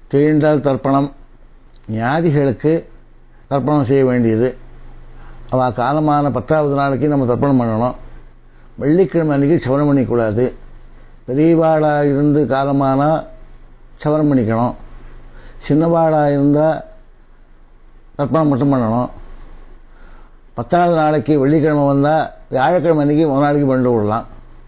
தீண்டால் தர்ப்பணம் ஞாதிகளுக்கு தர்ப்பணம் செய்ய வேண்டியது அவள் காலமான பத்தாவது நாளைக்கு நம்ம தர்ப்பணம் பண்ணணும் வெள்ளிக்கிழமை அன்றைக்கி சவரம் பண்ணிக்கூடாது பெரியவாளாக இருந்து காலமானால் சவரம் பண்ணிக்கணும் சின்னவாளாக இருந்தால் தர்ப்பணம் மட்டும் பண்ணணும் பத்தாவது நாளைக்கு வெள்ளிக்கிழமை வந்தால் வியாழக்கிழமை அன்றைக்கி ஒரு நாளைக்கு பண்ணிட்டு விடலாம்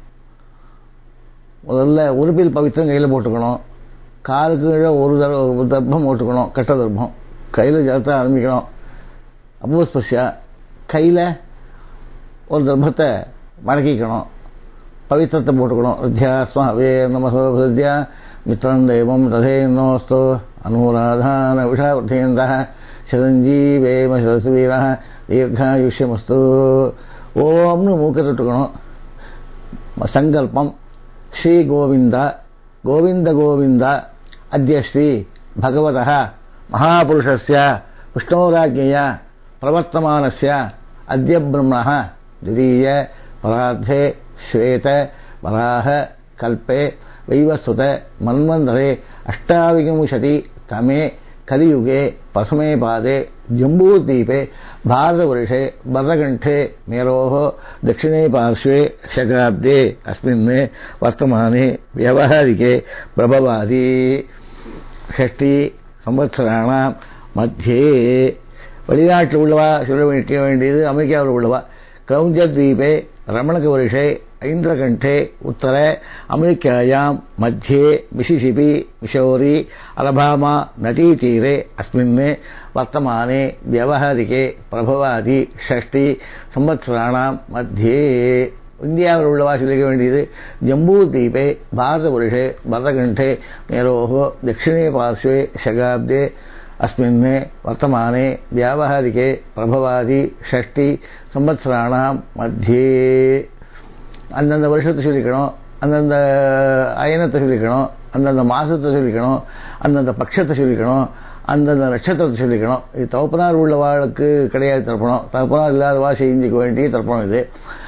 முதல்ல உறுப்பில் பவித்திரம் கையில் போட்டுக்கணும் காலுக்கு கீழே ஒரு தர்பம் தர்ப்பம் போட்டுக்கணும் கட்ட தர்ப்பம் கையில் ஜலத்தை ஆரம்பிக்கணும் அபூஸ்பர்ஷா கையில் ஒரு தர்ப்பத்தை மடக்கிக்கணும் பவித்திரத்தை போட்டுக்கணும் ருத்யா ஸ்வாவே நமசோ சத்யா மித்திரம் தெய்வம் ததேனோஸ்து அனுராதான விஷாவர்த்தயந்த சிரஞ்சீவேம சரசுவீர தீர்காயுஷ்யமஸ்து ஓம்னு மூக்க தொட்டுக்கணும் சங்கல்பம் ஸ்ரீ கோவிந்த கோவிந்த கோவிந்த அத்ய ஸ்ரீ பகவத மகாபுருஷஸ்ய விஷ்ணோராஜ்ய பிரவர்த்தமானஸ்ய அத்ய பிரம்மண द्वितीय परार्धे श्वेत वराह कल्पे वैवस्वत मन्वन्तरे अष्टाविंशति तमे कलियुगे प्रथमे पादे जम्बूद्वीपे भारतवर्षे भद्रकण्ठे मेरोः दक्षिणे पार्श्वे शकाब्दे अस्मिन् वर्तमाने व्यवहारिके प्रभवादि षष्टि संवत्सराणां मध्ये வெளிநாட்டில் உள்ளவா சொல்ல வைக்க வேண்டியது அமெரிக்காவில் உள்ளவா क्रौञ्जद्वीपे रमणकवर्षे ऐन्द्रकण्ठे उत्तरे अमेरिकायां मध्ये मिसिसिपि मिशोरी अलबामा नदीतीरे अस्मिन् वर्तमाने व्यवहारिके प्रभवादि षष्टि संवत्सराणां मध्ये இந்தியாவில் உள்ளவா சொல்லிக்க வேண்டியது ஜம்பூதீபே பாரதபுருஷே பரதகண்டே மேரோः दक्षिणे पार्श्वे शगाब्दे अस्मिन् वर्तमाने व्यावहारिके प्रभवादि षष्टि சம்பத்சராணாம் மத்தியே அந்தந்த வருஷத்தை சொல்லிக்கணும் அந்தந்த அயனத்தை சொல்லிக்கணும் அந்தந்த மாசத்தை சொல்லிக்கணும் அந்தந்த பட்சத்தை சொல்லிக்கணும் அந்தந்த நட்சத்திரத்தை சொல்லிக்கணும் இது தகப்பனார் உள்ளவாளுக்கு கிடையாது தர்ப்பணம் தகப்பனார் இல்லாதவா செஞ்சுக்க வேண்டிய தர்ப்பணம் இது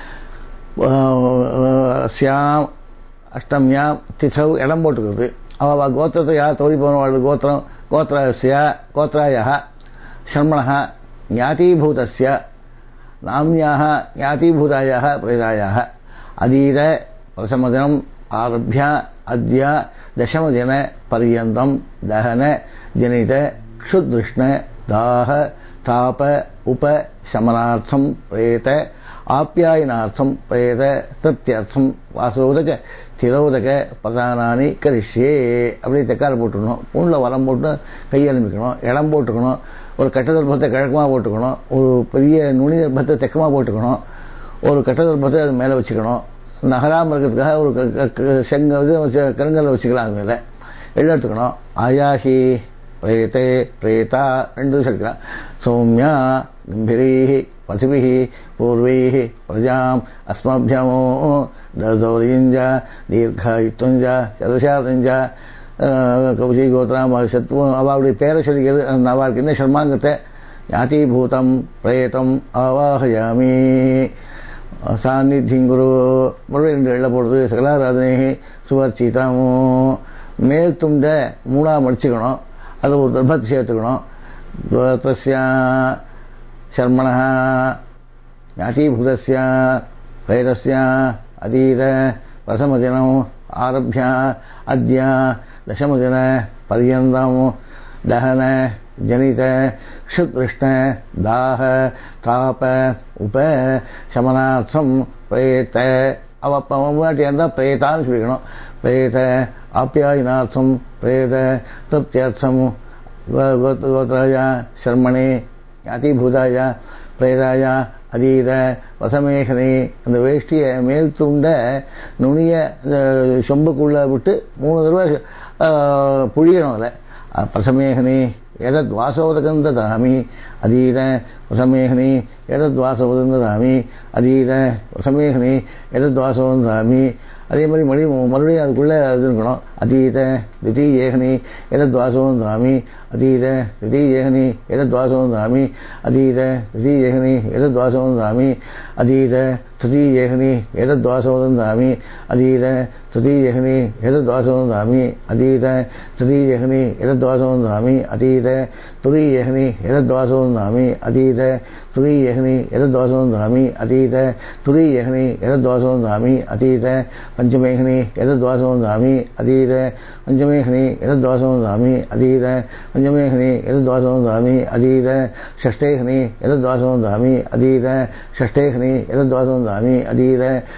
சியாம் அஷ்டமியாம் திசவ் இடம் போட்டுக்கிறது அவள் கோத்திரத்தை யார் தோழி போனவாள் கோத்திரம் கோத்திரஸ்ய கோத்திராய சர்மண ஞாத்தீபூதஸ்ய नाम्याः ज्ञातीभूतायाः प्रेतायाः अधीत प्रथमदिनम् आरभ्य अद्य दशमदिनपर्यन्तं दहन जनित क्षुदृष्ण दाह ताप उपशमनार्थं प्रेत आप्यायनार्थं प्रेत तृप्त्यर्थं वासोदक திரோதக பிரதானானி கரிஷே அப்படி தெக்கார போட்டுக்கணும் பூணில் வரம் போட்டு கையெழுமிக்கணும் இடம் போட்டுக்கணும் ஒரு கட்ட தர்ப்பத்தை கிழக்கமாக போட்டுக்கணும் ஒரு பெரிய நுனி தர்ப்பத்தை தெக்கமாக போட்டுக்கணும் ஒரு கட்ட தர்ப்பத்தை அது மேலே வச்சுக்கணும் நகராமல் இருக்கிறதுக்காக ஒரு செங்க இது கருங்கல்ல வச்சுக்கலாம் அது மேலே எடுத்துக்கணும் ஆயாஹி பிரேத்தே பிரேதா ரெண்டும் சொல்லிக்கலாம் சௌமியா கம்பீரீ पथिभिः पूर्वैः प्रजाम् अस्मभ्यमो दौर्यञ्ज दीर्घायुत्वञ्ज चतुशातञ्ज கௌசி கோத்ராம் சத்துவம் அவளுடைய பேரை சொல்லிக்கிறது அவளுக்கு என்ன சர்மாங்கத்தை ஞாத்தீபூதம் பிரேதம் ஆவாகயாமி சாநித்தியம் குரு முழுவதும் ரெண்டு எள்ள போடுறது சகலாராதனை சுவர்ச்சிதமோ மேல் துண்டை மூணாக மடிச்சுக்கணும் அதில் ஒரு தர்பத்தை சேர்த்துக்கணும் தஸ்யா शर्मणः ज्ञातीभूतस्य प्रेतस्य अतीत प्रथमदिनम् आरभ्य अद्य दशमदिनपर्यन्तं दहन जनित क्षुतृष्ण दाह ताप उप शमनार्थं प्रेत அவ முன்னாடி இருந்தால் பிரேதான்னு சொல்லிக்கணும் பிரேத ஆப்பியாயினார்த்தம் பிரேத திருப்தியர்த்தம் கோத்ராய சர்மணே அதிபூதாய பிரேதாய அதீத வசமேகனை அந்த வேஷ்டியை மேல் துண்ட நுனிய இந்த சொம்புக்குள்ள விட்டு மூணு தடவை புழியணும் அதில் பிரசமேகனே எதத் வாசோதகம் ததாமி அதீத வசமேகனே எதத் வாசோதகம் ததாமி அதீத வசமேகனே எதத் வாசோதம் ததாமி அதே மாதிரி மறுபடியும் மறுபடியும் அதுக்குள்ளே இது இருக்கணும் அதீத திதி ஏகனி எதத்வாசம் தாமி அதீத திதி ஏகனி எதத்வாசம் தாமி அதீத திதி ஏகனி எதத்வாசம் தாமி அதீத திதி ஏகனி எதத்வாசம் தாமி அதீத திதி ஏகனி எதத்வாசம் தாமி அதீத திதி ஏகனி எதத்வாசம் தாமி அதீத துரி ஏகனி எதத்வாசம் தாமி அதீத துரி ஏகனி எதத்வாசம் தாமி அதீத துரி ஏகனி எதத்வாசம் தாமி அதீத பஞ்சமேகனி எதத்வாசம் தாமி அதீத பஞ்சமேகனி எதத்வாசம் தாமி அதீத பஞ்சமேகனி எதத்வாசம் தாமி அதீத ஷஷ்டேகனி எதத்வாசம் தாமி அதீத ஷஷ்டேகனி எதத்வாசம் தாமி அதீத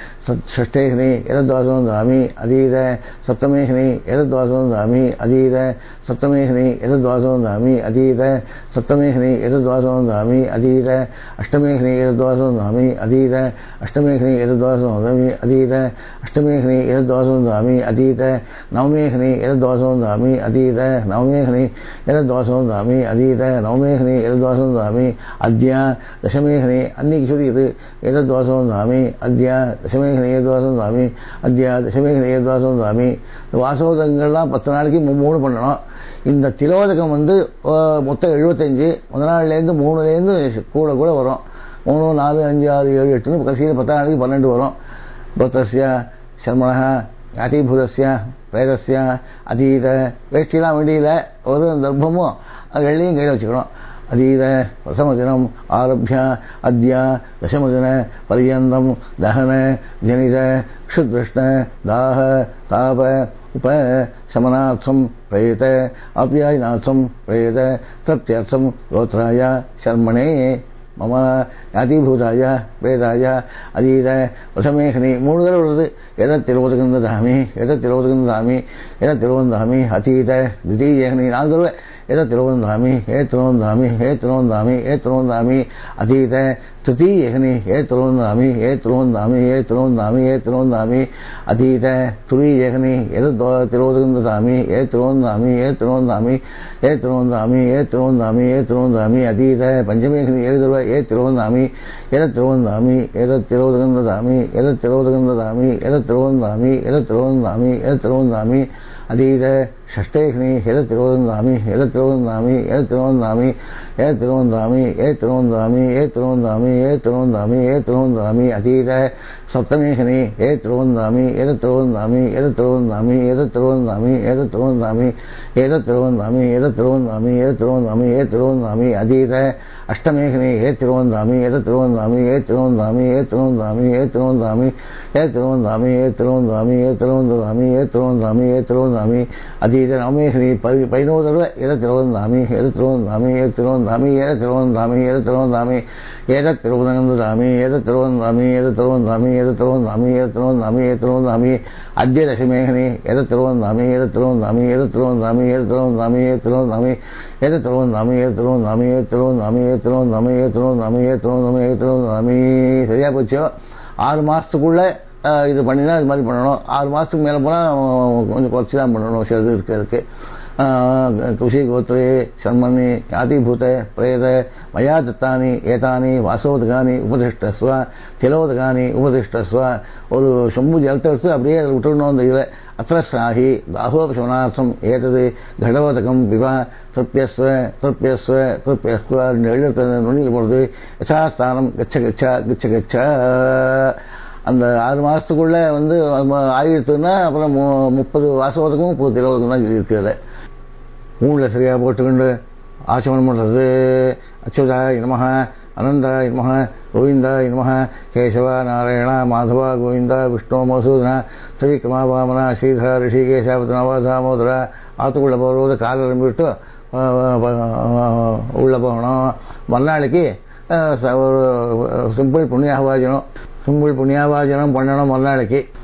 षष्ठेहनि यदद्वासं दामि अधीत सप्तमेहनि यदद्वासं दामि अधीत सप्तमेहनि यदद्वासं दामि अधीत सप्तमेहनि यदद्वासं दामि अधीत अष्टमेहनि यदद्वासं दामि अधीत अष्टमेहनि यदद्वासं दामि अधीत अष्टमेहनि यदद्वासं दामि अधीत नवमेहनि यदद्वासं दामि अधीत नवमेहनि यदद्वासं दामि अधीत नवमेहनि यदद्वासं दामि अद्य दशमेहनि अन्यக்கு சொல்லியது எதத்வாசம் தாமி அத்ய தசமேகனை ஏதுவாசம் சுவாமி அத்யா தசமேகனை ஏதுவாசம் சுவாமி இந்த வாசோதகங்கள்லாம் பத்து நாளைக்கு மூணு பண்ணணும் இந்த திலோதகம் வந்து மொத்தம் எழுபத்தஞ்சு முதல் நாள்லேருந்து மூணுலேருந்து கூட கூட வரும் மூணு நாலு அஞ்சு ஆறு ஏழு எட்டுன்னு கடைசியில் பத்தாம் நாளைக்கு பன்னெண்டு வரும் பௌத்தஸ்ய சர்மணா யாட்டிபூதஸ்ய பிரேதஸ்ய அதீத வேஷ்டிலாம் வேண்டியில் ஒரு தர்ப்பமும் அது வெள்ளையும் கையில் வச்சுக்கணும் अधीत प्रथमदिनम् आरभ्य अद्य दशमदिन पर्यन्तम् दहन जनित क्षुदृष्ण दाह ताप उप शमनार्थम् प्रयत अप्यायनार्थम् प्रयत तृप्त्यर्थम् गोत्राय शर्मणे மம யாதிபூதாய வேதாய அதீத பிரசமேகனி மூணு தடவை வருது எதை திருவதுகின்ற தாமி எதை திருவதுகின்ற தாமி எதை திருவந்தாமி அதீத திதீயகனி நாலு தடவை எதை திருவந்தாமி ஏ திருவந்தாமி ஏ திருவந்தாமி ஏ திருவந்தாமி அதீத திருத்தீயகனி ஏ திருவந்தாமி ஏ திருவந்தாமி ஏ திருவந்தாமி ஏ திருவந்தாமி அதீத துரியகனி எது திருவதுகின்ற தாமி ஏ திருவந்தாமி ஏ திருவந்தாமி ஏ திருவந்தாமி ஏ திருவந்தாமி ஏ திருவந்தாமி அதீத பஞ்சமேகனி ஏழு தடவை ஏ திருவந்தாமி எத திருவந்தாமி எத திருவதுகின்றதாமி எத திருவதுகின்றதாமி எத திருவந்தாமி எத திருவந்தாமி எத திருவந்தாமி அதீத ஷஷ்டேகனி எத திருவந்தாமி எத திருவந்தாமி எத திருவந்தாமி ஏ திருவந்தாமி ஏ திருவந்தாமி ஏ திருவந்தாமி ஏ திருவந்தாமி ஏ திருவந்தாமி அதீத சப்தமேகனி ஏ திருவந்தாமி எத திருவந்தாமி எத திருவந்தாமி எத திருவந்தாமி எத திருவந்தாமி எத திருவந்தாமி எத திருவந்தாமி எத திருவந்தாமி ஏ திருவந்தாமி அதீத அஷ்டமேகனி ஏ திருவந்தாமி எத திருவந்தாமி ஏ திருவந்தாமி ஏ திருவந்தாமி ஏ திருவந்தாமி ஏ திருவந்தாமி ஏ திருவந்தாமி ஏ திருவந்தாமி ஏ திருவந்தாமி ஏ திருவந்தாமி அதீத நவமேகனி பதினோரு தடவை எத திருவந்தாமி எத திருவந்தாமி ஏ திருவந்தாமி ஏத திருவந்தாமி எத திருவந்தாமி ஏத திருவந்தாமி எத திருவந்தாமி எத திருவந்தாமி எத திருவந்தாமி எத திருவந்தாமி எத திருவந்தாமி அத்திய தசமேகனி எத திருவந்தாமி எத திருவந்தாமி எத திருவந்தாமி எத திருவந்தாமி எத திருவந்தாமி எத திருவந்தாமி எத திருவந்தாமி எத திருவந்தாமி எத திருவந்தாமி எத திருவந்தாமி எத திருவந்தாமி எத திருவந்தாமி சரியா போச்சோ ஆறு மாசத்துக்குள்ள இது பண்ணினா இது மாதிரி பண்ணணும் ஆறு மாதத்துக்கு மேலே போனால் கொஞ்சம் குறைச்சி தான் பண்ணணும் சில இது இருக்கு அதுக்கு குஷி கோத்ரே சர்மணி ஞாதிபூத பிரேத மயா தத்தானி ஏதானி வாசோதகானி உபதிஷ்டஸ்வ திலோதகானி உபதிஷ்டஸ்வ ஒரு சொம்பு ஜலத்தை எடுத்து அப்படியே அதில் விட்டுடணும் அந்த இதில் அத்திரஸ்ராகி தாகோபசமனார்த்தம் ஏதது கடவோதகம் பிவா திருப்பியஸ்வ திருப்பியஸ்வ திருப்பியஸ்வ எழுத்து நுண்ணியில் போடுறது யசாஸ்தானம் கச்ச கச்சா கிச்ச கச்சா அந்த ஆறு மாதத்துக்குள்ளே வந்து ஆயிரத்துன்னா அப்புறம் முப்பது வாசவத்துக்கும் முப்பது இருபதுக்கும் தான் சொல்லியிருக்கு அதில் மூணில் சரியாக போட்டுக்கொண்டு ஆச்சமனம் பண்ணுறது அச்சுதாய நமக அனந்தாய நமக கோவிந்தாய நமக கேசவ நாராயண மாதவ கோவிந்தா விஷ்ணு மசூதன திரிகமா வாமன ஸ்ரீதர ரிஷிகேசாபத்னவா தாமோதர ஆற்றுக்குள்ளே போகிறது காலில் நம்பிவிட்டு உள்ளே போகணும் மறுநாளைக்கு ஒரு சிம்பிள் புண்ணியாவாஜனம் சிம்பிள் புண்ணியாவாஜனம் பண்ணணும் மறுநாளைக்கு